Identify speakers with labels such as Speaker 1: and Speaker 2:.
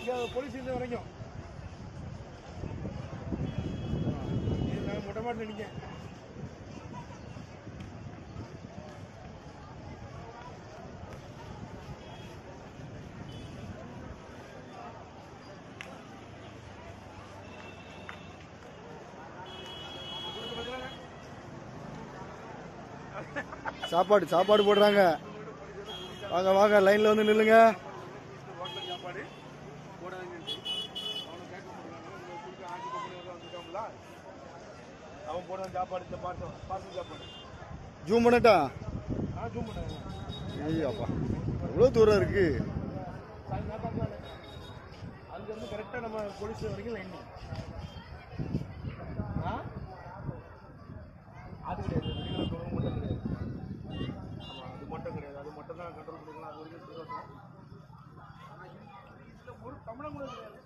Speaker 1: இங்கே போலீஸ் இருந்த வரைக்கும் இது நான் மொட்டை மாட்டில் நிற்கேன்
Speaker 2: சாப்பாடு சாப்பாடு போடுறாங்க வாங்க வாங்க லைன்ல வந்து நில்லுங்க
Speaker 1: ஹோட்டல் சாப்பாடு போடாதீங்க அவனை கேட்க முடியல கொடுக்க ஆட்சி கம்பெனி வந்துருக்காங்களா அவன் போடுற சாப்பாடு இந்த பார்சல் பார்சல் சாப்பாடு
Speaker 2: ஜூம் பண்ணட்டா
Speaker 1: ஆ ஜூம் பண்ணாங்க
Speaker 2: ஐயாப்பா எவ்வளோ தூரம் இருக்கு
Speaker 1: அங்கேருந்து கரெக்டாக நம்ம போலீஸ் வரைக்கும் லைன் ஆ அது கிடையாது வெளியில தொடங்க மட்டும் கிடையாது ஆமாம் அது மட்டும் கிடையாது அது மட்டும் தான் கண்ட்ரோல் பண்ணிக்கலாம் அது வரைக்கும் ஆனால் ஒரு தமிழன் கூட கிடையாது